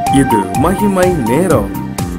இது மகிமை நேரம்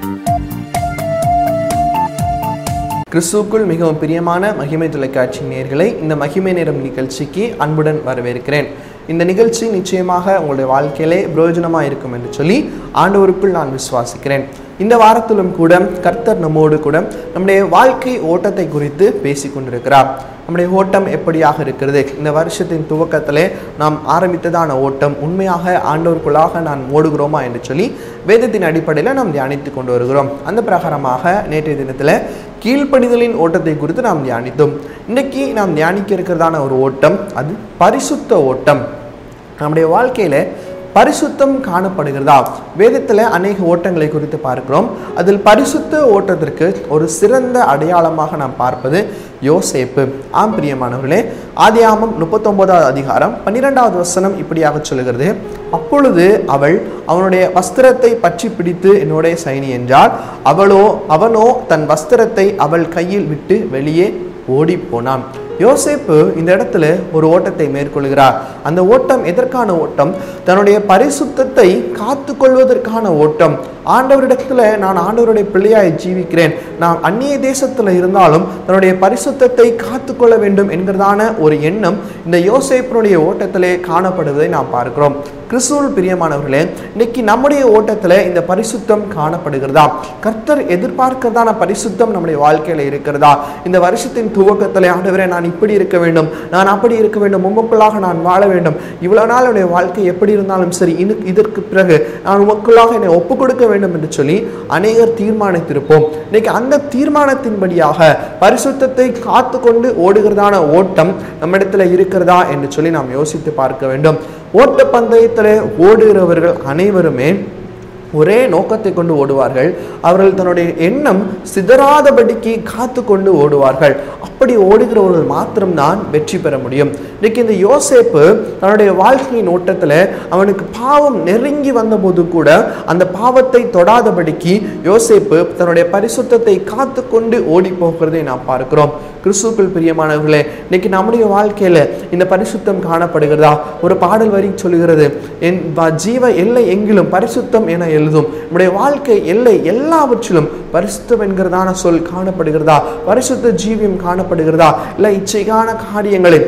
கிறிஸ்துவுக்குள் மிகவும் பிரியமான மகிமை தொலைக்காட்சி நேயர்களை இந்த மகிமை நேரம் நிகழ்ச்சிக்கு அன்புடன் வரவேற்கிறேன் இந்த நிகழ்ச்சி நிச்சயமாக உங்களுடைய வாழ்க்கையிலே பிரயோஜனமாக இருக்கும் என்று சொல்லி ஆண்டவருக்குள் நான் விசுவாசிக்கிறேன் இந்த வாரத்திலும் கூட கர்த்தர் நம்மோடு கூட நம்முடைய வாழ்க்கை ஓட்டத்தை குறித்து பேசி கொண்டிருக்கிறார் நம்முடைய ஓட்டம் எப்படியாக இருக்கிறது இந்த வருஷத்தின் துவக்கத்திலே நாம் ஆரம்பித்ததான ஓட்டம் உண்மையாக ஆண்டவருக்குள்ளாக நான் ஓடுகிறோமா என்று சொல்லி வேதத்தின் அடிப்படையில் நாம் தியானித்து கொண்டு வருகிறோம் அந்த பிரகாரமாக நேற்றைய தினத்தில் கீழ்ப்படிதலின் ஓட்டத்தை குறித்து நாம் தியானித்தோம் இன்னைக்கு நாம் தியானிக்க இருக்கிறதான ஒரு ஓட்டம் அது பரிசுத்த ஓட்டம் நம்முடைய வாழ்க்கையில பரிசுத்தம் காணப்படுகிறதா வேதத்தில் அநேக ஓட்டங்களை குறித்து பார்க்கிறோம் அதில் பரிசுத்த ஓட்டத்திற்கு ஒரு சிறந்த அடையாளமாக நாம் பார்ப்பது யோசேப்பு ஆம் பிரியமானவர்களே ஆதியாமம் முப்பத்தொன்பதாவது அதிகாரம் பன்னிரெண்டாவது வசனம் இப்படியாக சொல்லுகிறது அப்பொழுது அவள் அவனுடைய வஸ்திரத்தை பற்றி பிடித்து என்னுடைய சைனி என்றால் அவளோ அவனோ தன் வஸ்திரத்தை அவள் கையில் விட்டு வெளியே ஓடி போனான் யோசேப்பு இந்த இடத்துல ஒரு ஓட்டத்தை மேற்கொள்கிறார் அந்த ஓட்டம் எதற்கான ஓட்டம் தன்னுடைய பரிசுத்தத்தை காத்து கொள்வதற்கான ஓட்டம் ஆண்டவரிடத்துல நான் ஆண்டவருடைய பிள்ளையாய் ஜீவிக்கிறேன் நான் அந்நிய தேசத்துல இருந்தாலும் தன்னுடைய பரிசுத்தத்தை காத்து கொள்ள வேண்டும் என்கிறதான ஒரு எண்ணம் இந்த யோசேப்பினுடைய ஓட்டத்திலே காணப்படுவதை நாம் பார்க்கிறோம் கிறிஸ்துவல் பிரியமானவர்களே இன்னைக்கு நம்முடைய ஓட்டத்தில் இந்த பரிசுத்தம் காணப்படுகிறதா கர்த்தர் எதிர்பார்க்கிறதான பரிசுத்தம் நம்முடைய வாழ்க்கையில் இருக்கிறதா இந்த வருஷத்தின் துவக்கத்தில் ஆண்டவரே நான் இப்படி இருக்க வேண்டும் நான் அப்படி இருக்க வேண்டும் உமக்குள்ளாக நான் வாழ வேண்டும் இவ்வளவு நாள் என்னுடைய வாழ்க்கை எப்படி இருந்தாலும் சரி இனு இதற்கு பிறகு நான் உமக்குள்ளாக என்னை ஒப்புக் கொடுக்க வேண்டும் என்று சொல்லி அநேகர் தீர்மானித்திருப்போம் இன்னைக்கு அந்த தீர்மானத்தின்படியாக பரிசுத்தத்தை காத்து கொண்டு ஓடுகிறதான ஓட்டம் நம்மிடத்துல இருக்கிறதா என்று சொல்லி நாம் யோசித்து பார்க்க வேண்டும் ஓட்டப்பந்தயத்தில் ஓடுகிறவர்கள் அனைவருமே ஒரே நோக்கத்தை கொண்டு ஓடுவார்கள் அவர்கள் தன்னுடைய எண்ணம் சிதறாதபடிக்கு காத்து கொண்டு ஓடுவார்கள் அப்படி ஓடுகிறவர்கள் மாத்திரம்தான் வெற்றி பெற முடியும் இன்னைக்கு இந்த யோசேப்பு தன்னுடைய வாழ்க்கையின் ஓட்டத்தில் அவனுக்கு பாவம் நெருங்கி வந்தபோது கூட அந்த பாவத்தை தொடாதபடிக்கு யோசேப்பு தன்னுடைய பரிசுத்தத்தை காத்து கொண்டு ஓடி போகிறதை நாம் பார்க்கிறோம் கிறிஸ்துக்கள் பிரியமானவர்களே இன்னைக்கு நம்முடைய வாழ்க்கையில இந்த பரிசுத்தம் காணப்படுகிறதா ஒரு பாடல் வரி சொல்லுகிறது என் வ- ஜீவ எல்லை எங்கிலும் பரிசுத்தம் என எழுதும் நம்முடைய வாழ்க்கை எல்லை எல்லாவற்றிலும் பரிசுத்தம் என்கிறதான சொல் காணப்படுகிறதா பரிசுத்த ஜீவியம் காணப்படுகிறதா இல்லை இச்சைக்கான காரியங்களை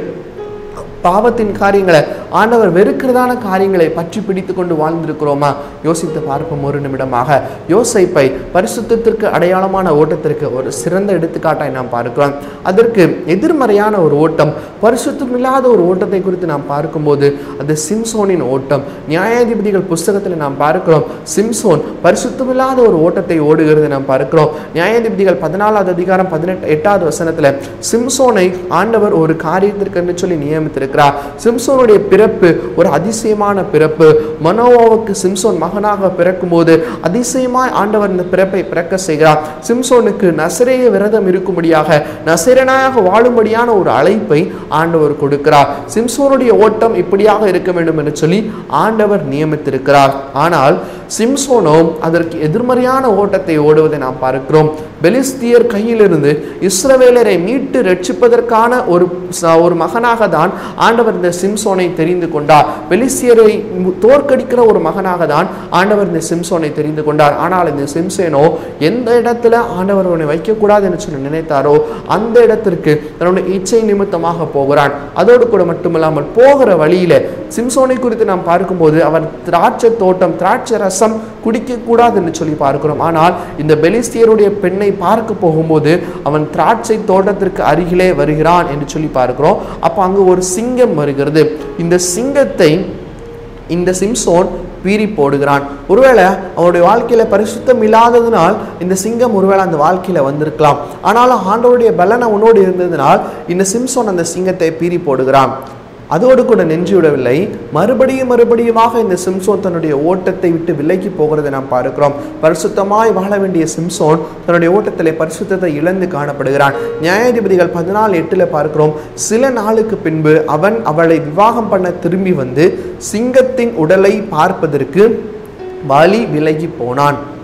பாவத்தின் காரியங்களை ஆண்டவர் வெறுக்கிறதான காரியங்களை பற்றி பிடித்து கொண்டு வாழ்ந்திருக்கிறோமா யோசித்து பார்ப்போம் ஒரு நிமிடமாக யோசைப்பை பரிசுத்தத்திற்கு அடையாளமான ஓட்டத்திற்கு ஒரு சிறந்த எடுத்துக்காட்டாய் நாம் பார்க்கிறோம் அதற்கு எதிர்மறையான ஒரு ஓட்டம் பரிசுத்தம் இல்லாத ஒரு ஓட்டத்தை குறித்து நாம் பார்க்கும்போது அது சிம்சோனின் ஓட்டம் நியாயாதிபதிகள் புஸ்தகத்தில் நாம் பார்க்கிறோம் சிம்சோன் பரிசுத்தமில்லாத ஒரு ஓட்டத்தை ஓடுகிறதை நாம் பார்க்கிறோம் நியாயாதிபதிகள் பதினாலாவது அதிகாரம் பதினெட்டு எட்டாவது வசனத்துல சிம்சோனை ஆண்டவர் ஒரு காரியத்திற்கு என்று சொல்லி நியமித்திருக்கிறார் சிம்சோனுடைய பிறப்பு ஒரு அதிசயமான பிறப்பு மனோவாவுக்கு சிம்சோன் மகனாக பிறக்கும்போது அதிசயமாய் ஆண்டவர் இந்த பிறப்பை பிறக்க செய்கிறார் சிம்சோனுக்கு நசரேய விரதம் இருக்கும்படியாக நசரனாக வாழும்படியான ஒரு அழைப்பை ஆண்டவர் கொடுக்கிறார் சிம்சோனுடைய ஓட்டம் இப்படியாக இருக்க வேண்டும் என்று சொல்லி ஆண்டவர் நியமித்திருக்கிறார் ஆனால் சிம்சோனோ அதற்கு எதிர்மறையான ஓட்டத்தை ஓடுவதை நாம் பார்க்கிறோம் பெலிஸ்தியர் கையிலிருந்து இஸ்ரவேலரை மீட்டு ரட்சிப்பதற்கான ஒரு ச- ஒரு மகனாக தான் ஆண்டவர் இந்த சிம்சோனை தெரிந்து கொண்டார் பெலிஸ்தியரை மு- தோற்கடிக்கிற ஒரு மகனாக தான் ஆண்டவர் இந்த சிம்சோனை தெரிந்து கொண்டார் ஆனால் இந்த சிம்சேனோ எந்த இடத்துல ஆண்டவர் அவனை வைக்கக்கூடாது என்று சொல்லி நினைத்தாரோ அந்த இடத்திற்கு தன்னுடைய இச்சை நிமித்தமாக போகிறான் அதோடு கூட மட்டுமில்லாமல் போகிற வழியில சிம்சோனை குறித்து நாம் பார்க்கும்போது அவர் திராட்சை தோட்டம் திராட்சை ரசம் குடிக்கக்கூடாது என்று சொல்லி பார்க்கிறோம் ஆனால் இந்த பெலிஸ்தியருடைய பெண்ணை பார்க்க போகும்போது அவன் திராட்சை தோட்டத்திற்கு அருகிலே வருகிறான் என்று சொல்லி பார்க்கிறோம் அப்போ அங்கு ஒரு சிங்கம் வருகிறது இந்த சிங்கத்தை இந்த சிம்சோன் பீறி போடுகிறான் ஒருவேளை அவனுடைய வாழ்க்கையில பரிசுத்தம் இல்லாததினால் இந்த சிங்கம் ஒருவேளை அந்த வாழ்க்கையில வந்திருக்கலாம் ஆனாலும் ஆண்டவருடைய பலன் அவனோடு இருந்ததினால் இந்த சிம்சோன் அந்த சிங்கத்தை பீறி போடுகிறான் அதோடு கூட நின்று விடவில்லை மறுபடியும் மறுபடியுமாக இந்த சிம்சோன் தன்னுடைய ஓட்டத்தை விட்டு விலகி போகிறதை நாம் பார்க்கிறோம் பரிசுத்தமாய் வாழ வேண்டிய சிம்சோன் தன்னுடைய ஓட்டத்திலே பரிசுத்தத்தை இழந்து காணப்படுகிறான் நியாயாதிபதிகள் பதினாலு எட்டுல பார்க்கிறோம் சில நாளுக்கு பின்பு அவன் அவளை விவாகம் பண்ண திரும்பி வந்து சிங்கத்தின் உடலை பார்ப்பதற்கு வழி விலகி போனான்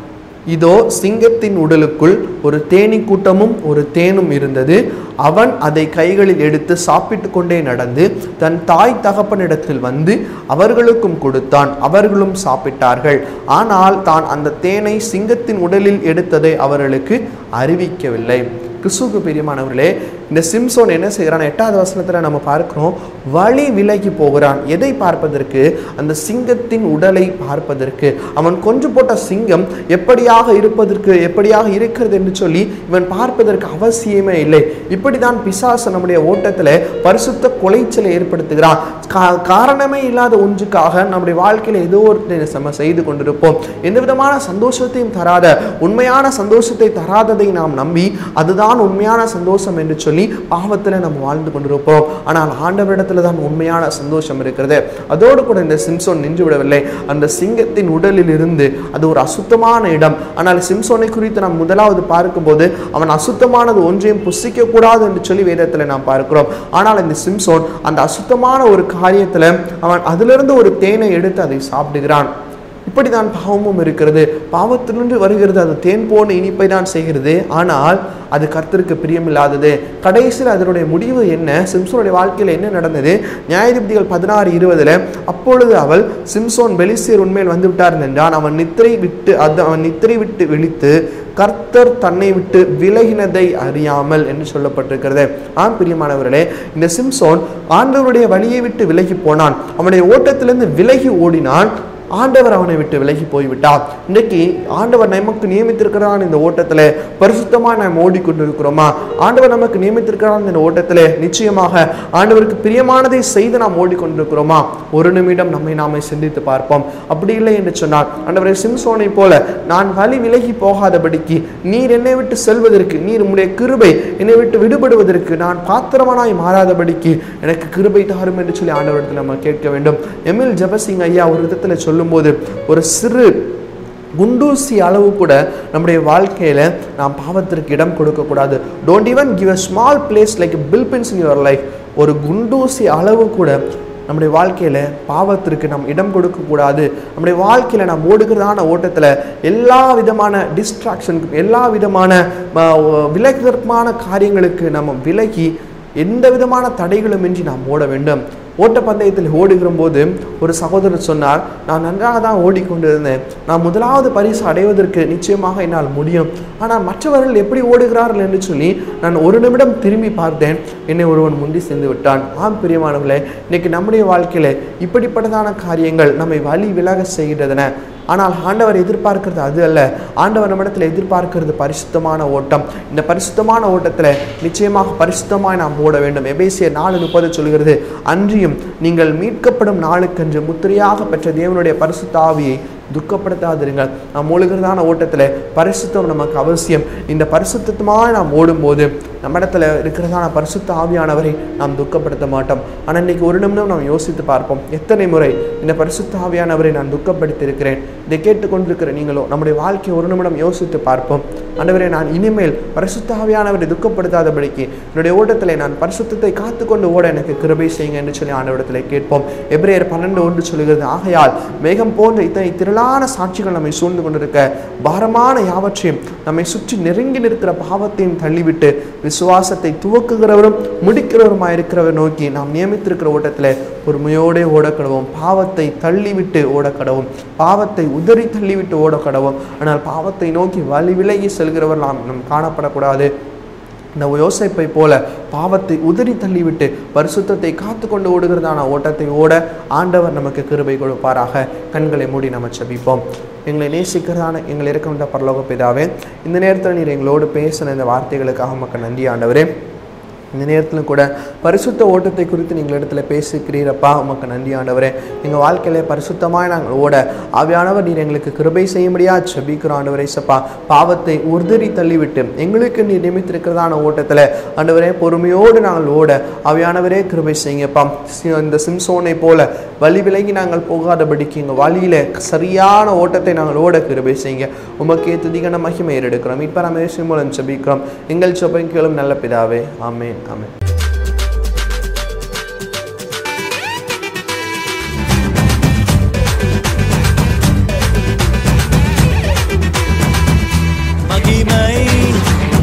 இதோ சிங்கத்தின் உடலுக்குள் ஒரு தேனீ கூட்டமும் ஒரு தேனும் இருந்தது அவன் அதை கைகளில் எடுத்து சாப்பிட்டு கொண்டே நடந்து தன் தாய் தகப்பனிடத்தில் வந்து அவர்களுக்கும் கொடுத்தான் அவர்களும் சாப்பிட்டார்கள் ஆனால் தான் அந்த தேனை சிங்கத்தின் உடலில் எடுத்ததை அவர்களுக்கு அறிவிக்கவில்லை கிறிஸ்துவுக்கு பிரியமானவர்களே இந்த சிம்சோன் என்ன செய்கிறான் எட்டாவது வசனத்தில் நம்ம பார்க்கிறோம் வழி விலகி போகிறான் எதை பார்ப்பதற்கு அந்த சிங்கத்தின் உடலை பார்ப்பதற்கு அவன் கொஞ்சம் போட்ட சிங்கம் எப்படியாக இருப்பதற்கு எப்படியாக இருக்கிறது என்று சொல்லி இவன் பார்ப்பதற்கு அவசியமே இல்லை இப்படிதான் பிசாசு நம்முடைய ஓட்டத்தில் பரிசுத்த குலைச்சலை ஏற்படுத்துகிறான் கா- காரணமே இல்லாத ஒன்றுக்காக நம்முடைய வாழ்க்கையில் ஏதோ ஒரு நம்ம செய்து கொண்டிருப்போம் எந்த விதமான சந்தோஷத்தையும் தராத உண்மையான சந்தோஷத்தை தராததை நாம் நம்பி அதுதான் உண்மையான சந்தோஷம் என்று சொல்லி பாவத்தில் நம்ம வாழ்ந்து கொண்டிருப்போம் ஆனால் ஆண்டவரிடத்துல தான் உண்மையான சந்தோஷம் இருக்கிறது அதோடு கூட இந்த சிம்சோன் நின்று விடவில்லை அந்த சிங்கத்தின் உடலில் இருந்து அது ஒரு அசுத்தமான இடம் ஆனால் சிம்சோனை குறித்து நாம் முதலாவது பார்க்கும்போது அவன் அசுத்தமானது ஒன்றையும் புசிக்க கூடாது என்று சொல்லி வேதத்தில் நாம் பார்க்கிறோம் ஆனால் இந்த சிம்சோன் அந்த அசுத்தமான ஒரு காரியத்தில் அவன் அதிலிருந்து ஒரு தேனை எடுத்து அதை சாப்பிடுகிறான் இப்படிதான் பாவமும் இருக்கிறது பாவத்திலிருந்து வருகிறது அது தேன் போன இனிப்பை தான் செய்கிறது ஆனால் அது கர்த்தருக்கு பிரியமில்லாதது கடைசியில் அதனுடைய முடிவு என்ன சிம்சோனுடைய வாழ்க்கையில் என்ன நடந்தது நியாயாதிபதிகள் பதினாறு இருபதுல அப்பொழுது அவள் சிம்சோன் பெலிசியர் உண்மையில் வந்து விட்டார் என்றான் அவன் நித்திரை விட்டு அது அவன் நித்திரை விட்டு விழித்து கர்த்தர் தன்னை விட்டு விலகினதை அறியாமல் என்று சொல்லப்பட்டிருக்கிறது ஆம் பிரியமானவர்களே இந்த சிம்சோன் ஆண்டவருடைய வழியை விட்டு விலகி போனான் அவனுடைய ஓட்டத்திலிருந்து விலகி ஓடினான் ஆண்டவர் அவனை விட்டு விலகி போய்விட்டார் இன்றைக்கு ஆண்டவர் நமக்கு நியமித்திருக்கிறான் இந்த ஓட்டத்தில் பரிசுத்தமாக நாம் ஓடிக்கொண்டிருக்கிறோமா ஆண்டவர் நமக்கு நியமித்திருக்கிறான் இந்த ஓட்டத்தில் நிச்சயமாக ஆண்டவருக்கு பிரியமானதை செய்து நாம் ஓடிக்கொண்டிருக்கிறோமா ஒரு நிமிடம் நம்மை நாமே சிந்தித்து பார்ப்போம் அப்படி இல்லை என்று சொன்னார் ஆண்டவரை சிம்சோனை போல நான் வழி விலகி போகாதபடிக்கு நீர் என்னை விட்டு செல்வதற்கு நீர் உம்முடைய கிருபை என்னை விட்டு விடுபடுவதற்கு நான் பாத்திரமானாய் மாறாதபடிக்கு எனக்கு கிருபை தாரும் என்று சொல்லி ஆண்டவரிடத்தில் நம்ம கேட்க வேண்டும் எமில் ஜபசிங் ஐயா ஒரு விதத்தில் சொல்லும்போது ஒரு சிறு குண்டூசி அளவு கூட நம்முடைய வாழ்க்கையில் நாம் பாவத்திற்கு இடம் கொடுக்கக்கூடாது don't even give a small place like pinpins in your life ஒரு குண்டூசி அளவு கூட நம்முடைய வாழ்க்கையில் பாவத்திற்கு நாம் இடம் கொடுக்கக்கூடாது நம்முடைய வாழ்க்கையில் நாம் ஓடுகிறதான ஓட்டத்தில் எல்லா விதமான டிஸ்ட்ராக்ஷனுக்கும் எல்லா விதமான விலகிற்கமான காரியங்களுக்கு நம்ம விலகி எந்த விதமான தடைகளுமின்றி நாம் ஓட வேண்டும் ஓட்டப்பந்தயத்தில் ஓடுகிற போது ஒரு சகோதரர் சொன்னார் நான் நன்றாக தான் ஓடிக்கொண்டிருந்தேன் நான் முதலாவது பரிசு அடைவதற்கு நிச்சயமாக என்னால் முடியும் ஆனால் மற்றவர்கள் எப்படி ஓடுகிறார்கள் என்று சொல்லி நான் ஒரு நிமிடம் திரும்பி பார்த்தேன் என்னை ஒருவன் முந்தி சென்று விட்டான் ஆம் பிரியமானவர்களே இன்னைக்கு நம்முடைய வாழ்க்கையில் இப்படிப்பட்டதான காரியங்கள் நம்மை வழி விலக செய்கிறதுன ஆனால் ஆண்டவர் எதிர்பார்க்கிறது அது அல்ல ஆண்டவர் நம்மிடத்தில் எதிர்பார்க்கிறது பரிசுத்தமான ஓட்டம் இந்த பரிசுத்தமான ஓட்டத்தில் நிச்சயமாக பரிசுத்தமாய் நாம் ஓட வேண்டும் எபேசிய நாலு முப்பது சொல்கிறது அன்றியும் நீங்கள் மீட்கப்படும் நாளுக்கென்று முத்திரையாக பெற்ற தேவனுடைய பரிசுத்த ஆவியை துக்கப்படுத்தாதிருங்கள் நாம் ஒழுகிறதான ஓட்டத்தில் பரிசுத்தம் நமக்கு அவசியம் இந்த பரிசுத்தமாக நாம் ஓடும்போது நம்ம இடத்துல இருக்கிறதான பரிசுத்த ஆவியானவரை நாம் துக்கப்படுத்த மாட்டோம் ஆனால் இன்னைக்கு ஒரு நிமிடம் நாம் யோசித்து பார்ப்போம் எத்தனை முறை இந்த பரிசுத்த ஆவியானவரை நான் துக்கப்படுத்தி இருக்கிறேன் இதை கேட்டுக்கொண்டிருக்கிற நீங்களோ நம்முடைய வாழ்க்கையை ஒரு நிமிடம் யோசித்து பார்ப்போம் ஆண்டவரே நான் இனிமேல் பரிசுத்த ஆவியானவரை துக்கப்படுத்தாதபடிக்கு என்னுடைய ஓட்டத்தில் நான் பரிசுத்தத்தை காத்துக்கொண்டு ஓட எனக்கு கிருபை செய்யுங்க என்று சொல்லி ஆண்டவரிடத்தில் கேட்போம் எப்ரேயர் பன்னெண்டு ஒன்று சொல்லுகிறது ஆகையால் மேகம் போன்ற இத்தனை திரளான சாட்சிகள் நம்மை சூழ்ந்து கொண்டிருக்க பாரமான யாவற்றையும் நம்மை சுற்றி நெருங்கி நிற்கிற பாவத்தையும் தள்ளிவிட்டு விசுவாசத்தை துவக்குகிறவரும் முடிக்கிறவருமாய் இருக்கிறவர் நோக்கி நாம் நியமித்திருக்கிற ஓட்டத்தில் பொறுமையோடே ஓடக்கடவும் பாவத்தை தள்ளிவிட்டு ஓடக்கடவும் பாவத்தை உதறி தள்ளிவிட்டு ஓடக்கடவும் ஆனால் பாவத்தை நோக்கி வழி விலகி செல்கிறவர் நாம் நம் காணப்படக்கூடாது இந்த யோசைப்பை போல பாவத்தை உதறி தள்ளிவிட்டு பரிசுத்தத்தை காத்து கொண்டு ஓடுகிறதான ஓட்டத்தை ஓட ஆண்டவர் நமக்கு கிருபை கொடுப்பாராக கண்களை மூடி நம்ம செபிப்போம் எங்களை நேசிக்கிறதான எங்களை இருக்கின்ற பரலோக பிதாவே இந்த நேரத்தில் நீர் எங்களோடு பேசின இந்த வார்த்தைகளுக்காக மக்கள் நன்றி ஆண்டவரே இந்த நேரத்தில் கூட பரிசுத்த ஓட்டத்தை குறித்து நீங்கள் இடத்துல பேசிக்கிறீரப்பா உமக்கு நன்றி ஆண்டவரே எங்கள் வாழ்க்கையில பரிசுத்தமாய் நாங்கள் ஓட ஆவியானவர் நீர் எங்களுக்கு கிருபை செய்யும்படியா செபிக்கிறோம் ஆண்டவரே சப்பா பாவத்தை உறுதி தள்ளிவிட்டு எங்களுக்கு நீர் நியமித்திருக்கிறதான ஓட்டத்தில் ஆண்டவரே பொறுமையோடு நாங்கள் ஓட ஆவியானவரே கிருபை செய்யுங்கப்பா சி- இந்த சிம்சோனை போல வழி விலகி நாங்கள் போகாதபடிக்கு எங்கள் வழியில சரியான ஓட்டத்தை நாங்கள் ஓட கிருபை செய்யுங்க உமக்கே துதிகன மகிமை எடுக்கிறோம் இப்போ நம்ம மூலம் செபிக்கிறோம் எங்கள் சொப்பையும் கேளும் நல்ல பிதாவே ஆமென் ஆமென்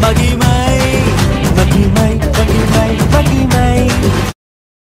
மகிமை